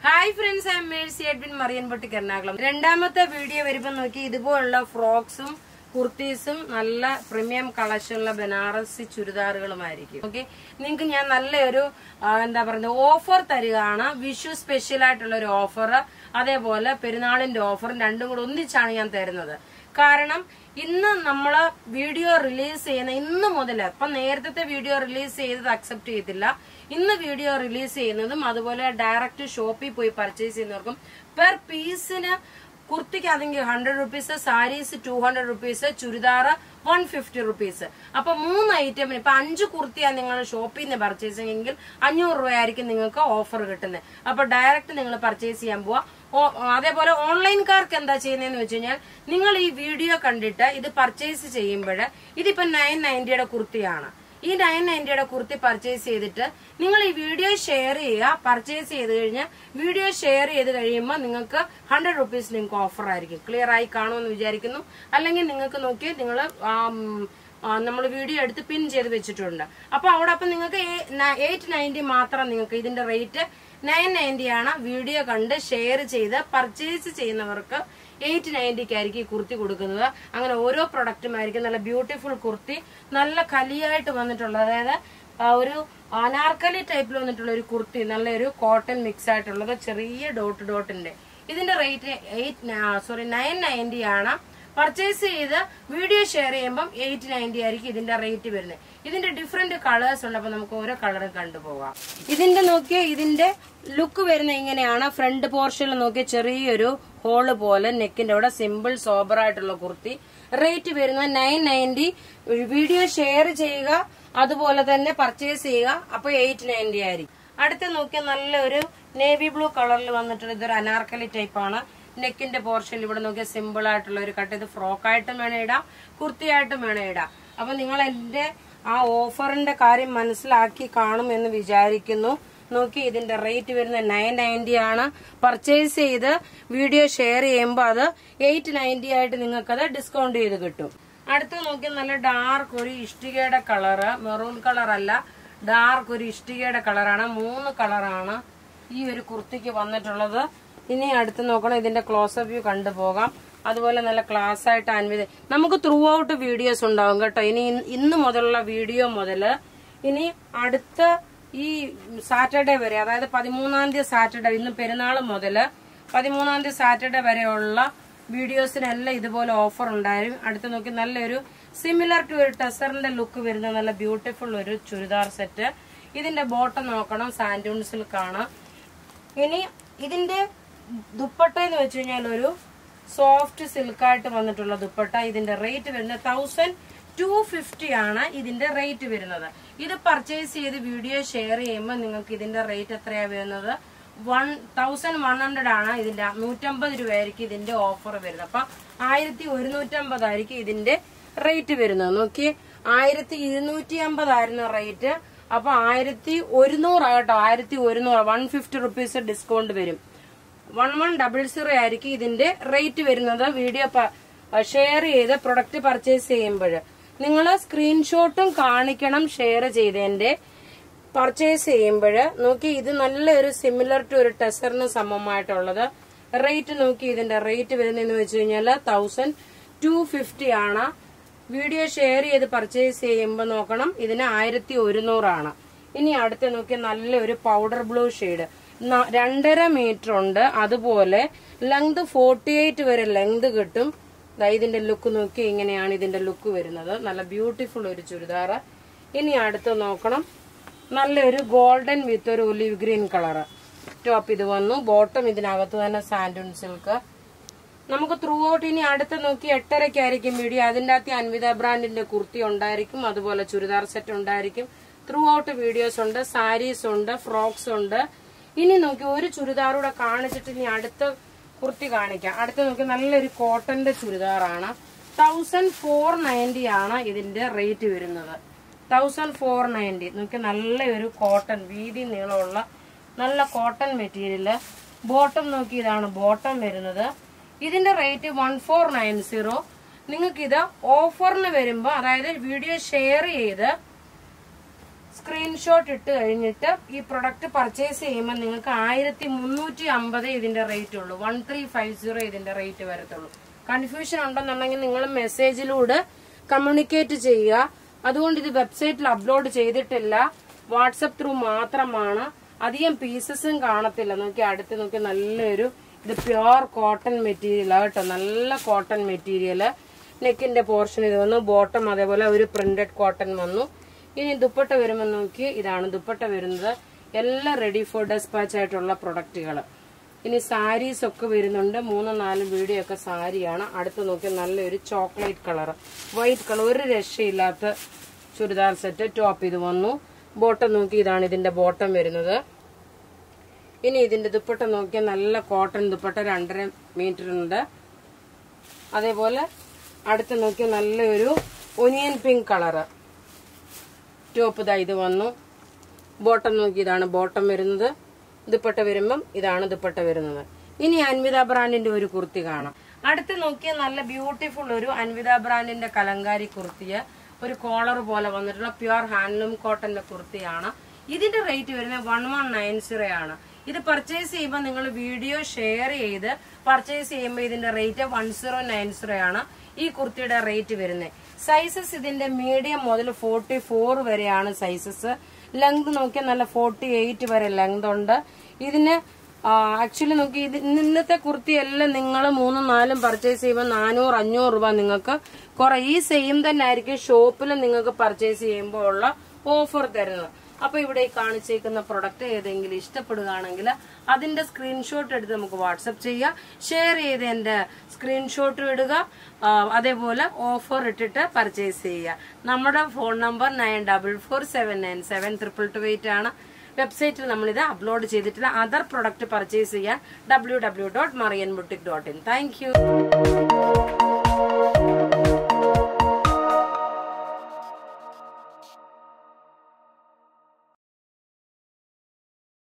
hi friends I Mercy Edwin Marian boutique Ernakulam രണ്ടാമത്തെ video വരുമ്പോൾ നോക്കി ഇതുപോലുള്ള ഫ്രോക്സും കുർത്തീസും നല്ല പ്രീമിയം കളക്ഷനുള്ള ബനാറസി ചുരിദാറുകളുമായിരിക്കും ഓക്കെ നിങ്ങൾക്ക് ഞാൻ നല്ലൊരു ആ, എന്താ പറയുന്നത് ഓഫർ തരികയാണ് വിഷു സ്പെഷ്യൽ ആയിട്ടുള്ള ഒരു ഓഫർ അതേപോലെ പെരുന്നാളിന്റെ ഓഫറും രണ്ടും കൂടെ ഒന്നിച്ചാണ് ഞാൻ തരുന്നത് കാരണം ഇന്ന് നമ്മൾ വീഡിയോ റിലീസ് ചെയ്യുന്ന ഇന്ന് മുതൽ ഇപ്പൊ നേരത്തെ വീഡിയോ റിലീസ് ചെയ്തത് അക്സെപ്റ്റ് ചെയ്തില്ല ഇന്ന് വീഡിയോ റിലീസ് ചെയ്യുന്നതും അതുപോലെ ഡയറക്റ്റ് ഷോപ്പിൽ പോയി പർച്ചേസ് ചെയ്യുന്നവർക്കും പെർ പീസിന് കുർത്തിക്ക് അതെങ്കിൽ hundred rupees saris two hundred rupees churidar one fifty rupees അപ്പൊ മൂന്ന് ഐറ്റമിന് ഇപ്പൊ അഞ്ച് കുർത്തിയാണ് നിങ്ങൾ ഷോപ്പിൽ നിന്ന് പർച്ചേസ് ചെയ്യുമെങ്കിൽ അഞ്ഞൂറ് രൂപയായിരിക്കും നിങ്ങൾക്ക് ഓഫർ കിട്ടുന്നത് അപ്പൊ ഡയറക്റ്റ് നിങ്ങൾ പർച്ചേസ് ചെയ്യാൻ പോവാ ഓ- അതേപോലെ ഓൺലൈൻകാർക്ക് എന്താ ചെയ്യുന്നതെന്ന് വെച്ച് കഴിഞ്ഞാൽ നിങ്ങൾ ഈ വീഡിയോ കണ്ടിട്ട് ഇത് പർച്ചേസ് ചെയ്യുമ്പോൾ ഇതിപ്പോ നയൻ നയൻറ്റിയുടെ കുർത്തിയാണ് ഈ നയൻ നയൻറ്റിയുടെ കുർത്തി പർച്ചേസ് ചെയ്തിട്ട് നിങ്ങൾ ഈ വീഡിയോ ഷെയർ ചെയ്യുക പർച്ചേസ് ചെയ്ത് കഴിഞ്ഞാൽ വീഡിയോ ഷെയർ ചെയ്ത് കഴിയുമ്പോൾ നിങ്ങൾക്ക് ഹൺഡ്രഡ് റുപ്പീസ് നിങ്ങൾക്ക് ഓഫർ ആയിരിക്കും ക്ലിയർ ആയി കാണുമെന്ന് വിചാരിക്കുന്നു അല്ലെങ്കിൽ നിങ്ങൾക്ക് നോക്കി നിങ്ങൾ നമ്മൾ വീഡിയോ എടുത്ത് പിൻ ചെയ്ത് വെച്ചിട്ടുണ്ട് അപ്പൊ അവിടെ അപ്പം നിങ്ങൾക്ക് എയ്റ്റ് നയൻറ്റി മാത്രം നിങ്ങൾക്ക് ഇതിന്റെ റേറ്റ് നയൻ നയൻറ്റി ആണ് വീഡിയോ കണ്ട് ഷെയർ ചെയ്ത് പർച്ചേസ് ചെയ്യുന്നവർക്ക് എയ്റ്റ് നയൻറ്റിക്കായിരിക്കും ഈ കുർത്തി കൊടുക്കുന്നത് അങ്ങനെ ഓരോ പ്രൊഡക്റ്റുമായിരിക്കും നല്ല ബ്യൂട്ടിഫുൾ കുർത്തി നല്ല കലിയായിട്ട് വന്നിട്ടുള്ളത് അതായത് ആ ഒരു അനാർക്കലി ടൈപ്പിൽ വന്നിട്ടുള്ള ഒരു കുർത്തി നല്ലൊരു കോട്ടൺ മിക്സ് ആയിട്ടുള്ളത് ചെറിയ ഡോട്ട് ഡോട്ടിന്റെ ഇതിന്റെ rate eight sorry nine ninety ആണ് പർച്ചേസ് ചെയ്ത് വീഡിയോ ഷെയർ ചെയ്യുമ്പോൾ എയ്റ്റ് നയൻറ്റി ആയിരിക്കും ഇതിന്റെ റേറ്റ് വരുന്നത് ഇതിന്റെ ഡിഫറെന്റ് കളേഴ്സ് ഉണ്ട് അപ്പൊ നമുക്ക് ഓരോ കളറും കണ്ടുപോകാം ഇതിന്റെ നോക്കിയ ഇതിന്റെ ലുക്ക് വരുന്ന ഇങ്ങനെയാണ് ഫ്രണ്ട് പോർഷനിൽ നോക്കിയ ചെറിയൊരു ഹോള് പോലെ നെക്കിന്റെ അവിടെ സിമ്പിൾ സോബർ ആയിട്ടുള്ള കുർത്തി റേറ്റ് വരുന്നത് നയൻ നയൻറ്റി വീഡിയോ ഷെയർ ചെയ്യുക അതുപോലെ തന്നെ പർച്ചേസ് ചെയ്യുക അപ്പൊ എയ്റ്റ് നയൻറ്റി ആയിരിക്കും അടുത്ത നോക്കിയ നല്ലൊരു നേവി ബ്ലൂ കളറിൽ വന്നിട്ടുള്ള ഇതൊരു അനാർക്കലി ടൈപ്പാണ് നെക്കിന്റെ പോർഷനിൽ ഇവിടെ നോക്കിയ സിമ്പിൾ ആയിട്ടുള്ള ഒരു കട്ട് ഇത് ഫ്രോക്കായിട്ടും വേണം ഇടാം കുർത്തിയായിട്ടും വേണം ഇടാം അപ്പൊ നിങ്ങൾ എന്റെ ആ ഓഫറിന്റെ കാര്യം മനസ്സിലാക്കി കാണും എന്ന് വിചാരിക്കുന്നു നോക്കി ഇതിന്റെ റേറ്റ് വരുന്ന നയൻ നയൻറ്റി ആണ് പർച്ചേസ് ചെയ്ത് വീഡിയോ ഷെയർ ചെയ്യുമ്പോൾ അത് എയ്റ്റ് നയൻറ്റി ആയിട്ട് നിങ്ങൾക്കത് ഡിസ്കൗണ്ട് ചെയ്ത് കിട്ടും അടുത്ത് നോക്കി നല്ല ഡാർക്ക് ഒരു ഇഷ്ടികയുടെ കളറ് മെറൂൺ കളർ അല്ല ഡാർക്ക് ഒരു ഇഷ്ടികയുടെ കളറാണ് മൂന്ന് കളറാണ് ഈ ഒരു കുർത്തിക്ക് വന്നിട്ടുള്ളത് ഇനി അടുത്ത് നോക്കണം ഇതിന്റെ ക്ലോസപ്പ് വ്യൂ കണ്ടുപോകാം അതുപോലെ നല്ല ക്ലാസ് ആയിട്ട് അൻവിത നമുക്ക് ത്രൂ ഔട്ട് വീഡിയോസ് ഉണ്ടാവും കേട്ടോ ഇനി ഇന്ന് ഇന്ന് മുതലുള്ള വീഡിയോ മുതല് ഇനി അടുത്ത ഈ സാറ്റർഡേ വരെ അതായത് പതിമൂന്നാം തീയതി സാറ്റർഡേ ഇന്ന് പെരുന്നാൾ മുതല് പതിമൂന്നാം തീയതി സാറ്റർഡേ വരെയുള്ള വീഡിയോസിനെല്ലാം ഇതുപോലെ ഓഫർ ഉണ്ടായിരുന്നു അടുത്ത് നോക്കി നല്ലൊരു സിമിലർ ടു ഒരു ടെസറിന്റെ ലുക്ക് വരുന്ന നല്ല ബ്യൂട്ടിഫുൾ ഒരു ചുരിദാർ സെറ്റ് ഇതിന്റെ ബോട്ടം നോക്കണം സാൻഡൂൺ സിൽക്കാണ് ഇനി ഇതിന്റെ ദുപ്പട്ട എന്ന് വെച്ച് കഴിഞ്ഞാൽ ഒരു സോഫ്റ്റ് സിൽക്കായിട്ട് വന്നിട്ടുള്ള ദുപ്പട്ട ഇതിന്റെ റേറ്റ് വരുന്നത് തൗസൻഡ് ടു ഫിഫ്റ്റി ആണ് ഇതിന്റെ റേറ്റ് വരുന്നത് ഇത് പർച്ചേസ് ചെയ്ത് വീഡിയോ ഷെയർ ചെയ്യുമ്പോൾ നിങ്ങൾക്ക് ഇതിന്റെ റേറ്റ് എത്രയാ വരുന്നത് വൺ തൗസൻഡ് വൺ ഹൺഡ്രഡ് ആണ് ഇതിന്റെ നൂറ്റമ്പത് രൂപയായിരിക്കും ഇതിന്റെ ഓഫർ വരുന്നത് അപ്പൊ ആയിരത്തി ഒരുന്നൂറ്റമ്പതായിരിക്കും ഇതിന്റെ റേറ്റ് വരുന്നത് നോക്കി ആയിരത്തി ഇരുന്നൂറ്റി അമ്പതായിരുന്നു റേറ്റ് അപ്പൊ ആയിരത്തി ഒരുന്നൂറാകട്ടോ ആയിരത്തി ഒരുന്നൂറ് വൺ ഫിഫ്റ്റി റുപ്പീസ് ഡിസ്കൗണ്ട് വരും വൺ വൺ ഡബിൾ സീറോ ആയിരിക്കും ഇതിന്റെ റേറ്റ് വരുന്നത് വീഡിയോ ഷെയർ ചെയ്ത് പ്രൊഡക്റ്റ് പർച്ചേസ് ചെയ്യുമ്പോൾ നിങ്ങൾ സ്ക്രീൻഷോട്ടും കാണിക്കണം ഷെയർ ചെയ്തതിന്റെ പർച്ചേസ് ചെയ്യുമ്പോൾ നോക്കി ഇത് നല്ലൊരു സിമിലർ ടു ഒരു ടെസറിന് സമമായിട്ടുള്ളത് റേറ്റ് നോക്കി ഇതിന്റെ റേറ്റ് വരുന്നതെന്ന് വെച്ച് കഴിഞ്ഞാൽ തൗസൻഡ് ടു ഫിഫ്റ്റി ആണ് വീഡിയോ ഷെയർ ചെയ്ത് പർച്ചേസ് ചെയ്യുമ്പോൾ നോക്കണം ഇതിന് ആയിരത്തി ഒരുന്നൂറാണ് ഇനി അടുത്ത് നോക്കി നല്ലൊരു പൗഡർ ബ്ലൂ ഷെയ്ഡ് രണ്ടര മീറ്റർ ഉണ്ട് അതുപോലെ ലെങ്ത് ഫോർട്ടി എയ്റ്റ് വരെ ലെങ്ത് കിട്ടും ദാ ഇതിന്റെ ലുക്ക് നോക്കി ഇങ്ങനെയാണ് ഇതിന്റെ ലുക്ക് വരുന്നത് നല്ല ബ്യൂട്ടിഫുൾ ഒരു ചുരിദാർ ഇനി അടുത്ത് നോക്കണം നല്ലൊരു ഗോൾഡൻ വിത്ത് ഒരു ഒലിവ് ഗ്രീൻ കളറ് ടോപ്പ് ഇത് വന്നു ബോട്ടം ഇതിനകത്ത് തന്നെ സാൻഡൂൺ സിൽക്ക് നമുക്ക് ത്രൂ ഔട്ട് ഇനി അടുത്ത് നോക്കി എട്ടരയ്ക്കായിരിക്കും വീഡിയോ അതിൻ്റെ അകത്ത് അൻവിത ബ്രാൻഡിന്റെ കുർത്തി ഉണ്ടായിരിക്കും അതുപോലെ ചുരിദാർ സെറ്റ് ഉണ്ടായിരിക്കും ത്രൂ ഔട്ട് വീഡിയോസ് ഉണ്ട് സാരീസ് ഉണ്ട് ഫ്രോക്സ് ഉണ്ട് ഇനി നോക്കി ഒരു ചുരിദാറൂടെ കാണിച്ചിട്ട് ഇനി അടുത്ത കുർത്തി കാണിക്കാം അടുത്ത് നോക്കി നല്ലൊരു കോട്ടന്റെ ചുരിദാറാണ് തൗസൻഡ് ഫോർ നയൻറ്റി ആണ് ഇതിന്റെ റേറ്റ് വരുന്നത് തൗസൻഡ് ഫോർ നയൻറ്റി നോക്കി നല്ലൊരു കോട്ടൺ വീതി നീളമുള്ള നല്ല കോട്ടൺ മെറ്റീരിയല് ബോട്ടം നോക്കി ഇതാണ് ബോട്ടം വരുന്നത് ഇതിന്റെ rate one four nine zero നിങ്ങൾക്ക് ഇത് ഓഫറിന് വരുമ്പോൾ അതായത് വീഡിയോ ഷെയർ ചെയ്ത് സ്ക്രീൻഷോട്ട് ഇട്ട് കഴിഞ്ഞിട്ട് ഈ പ്രൊഡക്റ്റ് പർച്ചേസ് ചെയ്യുമ്പോൾ നിങ്ങൾക്ക് ആയിരത്തി മുന്നൂറ്റി അമ്പത് ഇതിന്റെ റേറ്റ് ഉള്ളൂ വൺ ത്രീ ഫൈവ് സീറോ ഇതിന്റെ റേറ്റ് വരത്തുള്ളൂ കൺഫ്യൂഷൻ ഉണ്ടെന്നുണ്ടെങ്കിൽ നിങ്ങൾ മെസ്സേജിലൂടെ കമ്മ്യൂണിക്കേറ്റ് ചെയ്യുക അതുകൊണ്ട് ഇത് വെബ്സൈറ്റിൽ അപ്ലോഡ് ചെയ്തിട്ടില്ല വാട്സപ്പ് ത്രൂ മാത്രമാണ് അധികം പീസസും കാണത്തില്ല നോക്കി അടുത്ത് നോക്കി നല്ലൊരു ഇത് പ്യുവർ കോട്ടൺ മെറ്റീരിയൽ കേട്ടോ നല്ല കോട്ടൺ മെറ്റീരിയൽ നെക്കിന്റെ പോർഷൻ ഇത് വന്നു ബോട്ടം അതേപോലെ ഒരു പ്രിന്റഡ് കോട്ടൺ വന്നു ഇനി ദുപ്പട്ട വരുമ്പോൾ നോക്കി ഇതാണ് ദുപ്പട്ട വരുന്നത് എല്ലാം റെഡി ഫോർ ഡെസ്പാച്ച് ആയിട്ടുള്ള പ്രൊഡക്റ്റുകൾ ഇനി സാരീസ് ഒക്കെ വരുന്നുണ്ട് മൂന്നും നാലും വീഡിയോ ഒക്കെ സാരിയാണ് അടുത്ത് നോക്കി നല്ലൊരു ചോക്ലേറ്റ് കളർ വൈറ്റ് കളർ ഒരു രക്ഷയില്ലാത്ത ചുരിദാർ സെറ്റ് ടോപ്പ് ഇത് വന്നു ബോട്ടം നോക്കി ഇതാണ് ഇതിന്റെ ബോട്ടം വരുന്നത് ഇനി ഇതിന്റെ ദുപ്പട്ട നോക്കിയാൽ നല്ല കോട്ടൺ ദുപ്പട്ട രണ്ടര മീറ്റർ ഉണ്ട് അതേപോലെ അടുത്ത് നോക്കിയാൽ നല്ലൊരു ഒനിയൻ പിങ്ക് കളറ് ടോപ്പ് ഇതാ ഇത് വന്നു ബോട്ടം നോക്കി ഇതാണ് ബോട്ടം വരുന്നത് ദുപ്പട്ട വരുമ്പം ഇതാണ് ദുപ്പട്ട വരുന്നത് ഇനി അൻവിത ബ്രാൻഡിന്റെ ഒരു കുർത്തി കാണാം അടുത്ത് നോക്കിയാൽ നല്ല ബ്യൂട്ടിഫുൾ ഒരു അൻവിത ബ്രാൻഡിന്റെ കലങ്കാരി കുർത്തിയ ഒരു കോളർ പോലെ വന്നിട്ടുള്ള പ്യുവർ ഹാൻഡ്ലൂം കോട്ടന്റെ കുർത്തിയാണ് ഇതിന്റെ റേറ്റ് വരുന്നത് വൺ വൺ നയൻ സീറോ ആണ് ഇത് പർച്ചേസ് ചെയ്യുമ്പോൾ നിങ്ങൾ വീഡിയോ ഷെയർ ചെയ്ത് പർച്ചേസ് ചെയ്യുമ്പോൾ ഇതിന്റെ rate one zero nine zero ആണ് ഈ കുർത്തിയുടെ റേറ്റ് വരുന്നത് സൈസസ് ഇതിന്റെ മീഡിയം മുതൽ ഫോർട്ടി ഫോർ വരെയാണ് സൈസസ് ലെങ്ത് നോക്കിയാൽ നല്ല ഫോർട്ടി എയ്റ്റ് വരെ ലെങ്ത് ഉണ്ട് ഇതിന് ആക്ച്വലി നോക്കി ഇത് ഇന്നത്തെ കുർത്തി എല്ലാം നിങ്ങൾ മൂന്നും നാലും പർച്ചേസ് ചെയ്യുമ്പോൾ നാനൂറ് അഞ്ഞൂറ് രൂപ നിങ്ങൾക്ക് കുറെ ഈ സെയിം തന്നെ ആയിരിക്കും ഷോപ്പിൽ നിങ്ങൾക്ക് പർച്ചേസ് ചെയ്യുമ്പോൾ ഉള്ള ഓഫർ തരുന്നത് അപ്പൊ ഇവിടെ ഈ കാണിച്ചേക്കുന്ന പ്രൊഡക്റ്റ് ഏതെങ്കിലും ഇഷ്ടപ്പെടുകയാണെങ്കിൽ അതിന്റെ സ്ക്രീൻഷോട്ട് എടുത്ത് നമുക്ക് വാട്സപ്പ് ചെയ്യാം ഷെയർ ചെയ്ത് എന്റെ സ്ക്രീൻഷോട്ട് ഇടുക ആ, അതേപോലെ ഓഫർ ഇട്ടിട്ട് പർച്ചേസ് ചെയ്യുക നമ്മുടെ phone number nine double four seven nine seven triple two eight ആണ് വെബ്സൈറ്റിൽ നമ്മളിത് അപ്ലോഡ് ചെയ്തിട്ടില്ല അതർ പ്രൊഡക്റ്റ് പർച്ചേസ് ചെയ്യാൻ W W dot Marian boutique dot in thank U